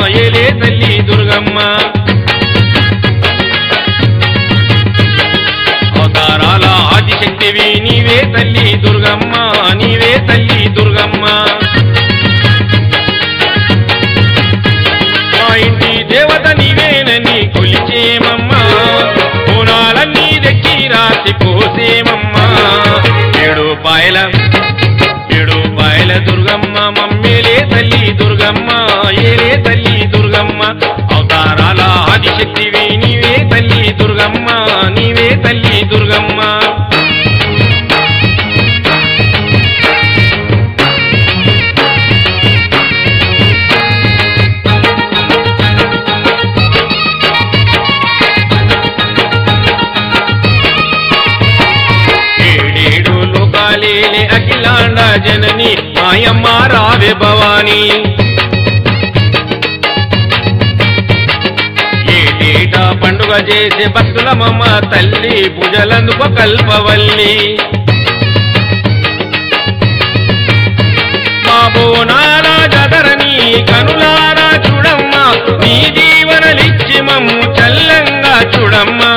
ఏలే తల్లి దుర్గమ్మ అవతారాల ఆదిశక్తివి నీవే తల్లి దుర్గమ్మ నీవే తల్లి దుర్గమ్మ మా ఇంటి దేవత నీవేనని కొలిచేమమ్మా పూనాలన్నీ దెక్కి రాసి పోసేమమ్మా ఏడు పాయల ఏడు పాయల దుర్గమ్మ మమ్మేలే తల్లి దుర్గమ్మ ఏలే తల్లి దుర్గమ్మ అవతారాల ఆదిశక్తివి నీవే తల్లి దుర్గమ్మ నీవే తల్లి దుర్గమ్మ ఏడేడు లోకాలేలే అఖిలాండ జనని మాయమ్మ రావే భవాని ఏటేటా పండుగ చేసే భక్తులమమ్మ తల్లి పూజలందుకో కల్పవల్లి మా బోనాల జదరని కనులారా చూడమ్మ నీ జీవనలిచ్చి మమ్ము చల్లంగా చూడమ్మా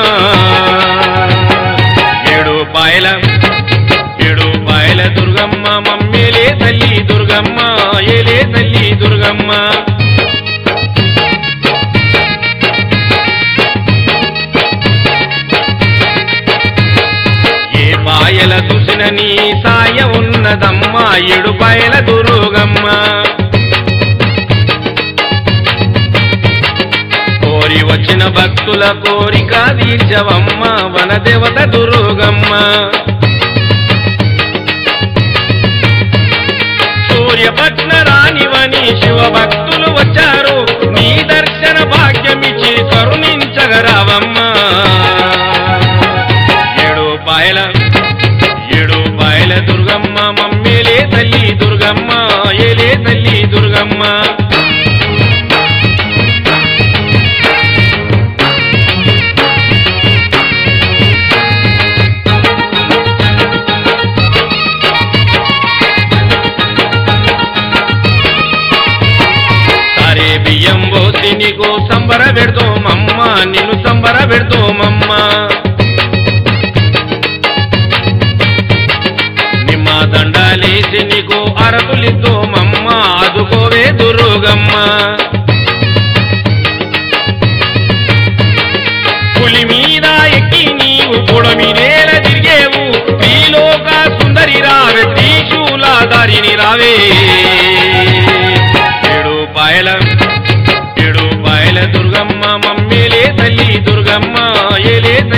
ఏడు పాయల ఏడు పాయల దుర్గమ్మ మమ్మేలే తల్లి దుర్గమ్మ ఏలే తల్లి దుర్గమ్మ ఏ పాయల చూసిన నీ సాయ ఉన్నదమ్మా ఏడు పాయల దుర్గమ్మ కోరి వచ్చిన భక్తుల కోరిక తీర్చవమ్మ వనదేవత దుర్గమ్మ సూర్యపట్న రానివని శివ భక్తులు వచ్చారు నీ దర్శన భాగ్యమిచ్చి కరుణించగరావమ్మ ఏడు పాయల ఏడు పాయల దుర్గమ్మ మమ్మేలే తల్లి దుర్గమ్మ ఏలే తల్లి దుర్గమ్మ సరే బియ్యం పోసి నీకు సంబర పెడతామమ్మ నిన్ను సంబర పెడతామమ్మ నిమ్మ దండాలేసి నీకు అరకులిద్దోమమ్మ అదుకోవే దుర్గమ్మ పులి మీద ఎక్కి నీవు పొడమి నేల తిరిగేవు నీలోక సుందరి రావే త్రిశూలాధారిని రావే ఏడు పాయల ఏడు పాయల దుర్గమ్మ మమ్మేలే తల్లి దుర్గమ్మ ఏలే